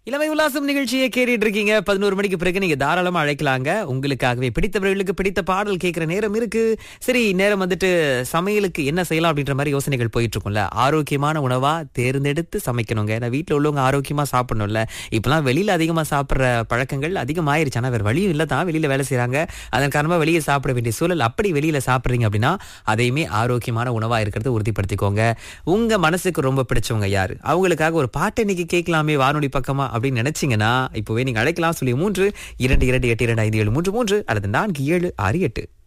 இளமை உல்லாசம் நிகழ்ச்சியை கேட்டுட்டு இருக்கீங்க பதினோரு மணிக்கு பிறகு நீங்க தாராளமா அழைக்கலாங்க உங்களுக்காகவே பிடித்தவர்களுக்கு பிடித்த பாடல் கேட்கிற நேரம் இருக்கு சரி நேரம் வந்துட்டு சமையலுக்கு என்ன செய்யலாம் அப்படின்ற மாதிரி யோசனைகள் போயிட்டு இருக்கும்ல ஆரோக்கியமான உணவா தேர்ந்தெடுத்து சமைக்கணுங்க ஏன்னா வீட்டுல உள்ளவங்க ஆரோக்கியமா சாப்பிடணும்ல இப்பெல்லாம் வெளியில அதிகமா சாப்பிடுற பழக்கங்கள் அதிகமாயிருச்சு ஆனா வேற வழியும் இல்ல தான் வெளியில வேலை செய்றாங்க அதன் காரணமா வெளியே சாப்பிட வேண்டிய சூழல் அப்படி வெளியில சாப்பிடுறீங்க அப்படின்னா அதையுமே ஆரோக்கியமான உணவா இருக்கிறது உறுதிப்படுத்திக்கோங்க உங்க மனசுக்கு ரொம்ப பிடிச்சவங்க யாரு அவங்களுக்காக ஒரு பாட்டை இன்னைக்கு கேட்கலாமே வானொலி பக்கமா அப்படின்னு நினைச்சீங்கன்னா இப்பவே நீங்க அழைக்கலாம் சொல்லி மூன்று இரண்டு இரண்டு எட்டு இரண்டு ஐந்து ஏழு மூன்று மூன்று அல்லது நான்கு ஏழு ஆறு எட்டு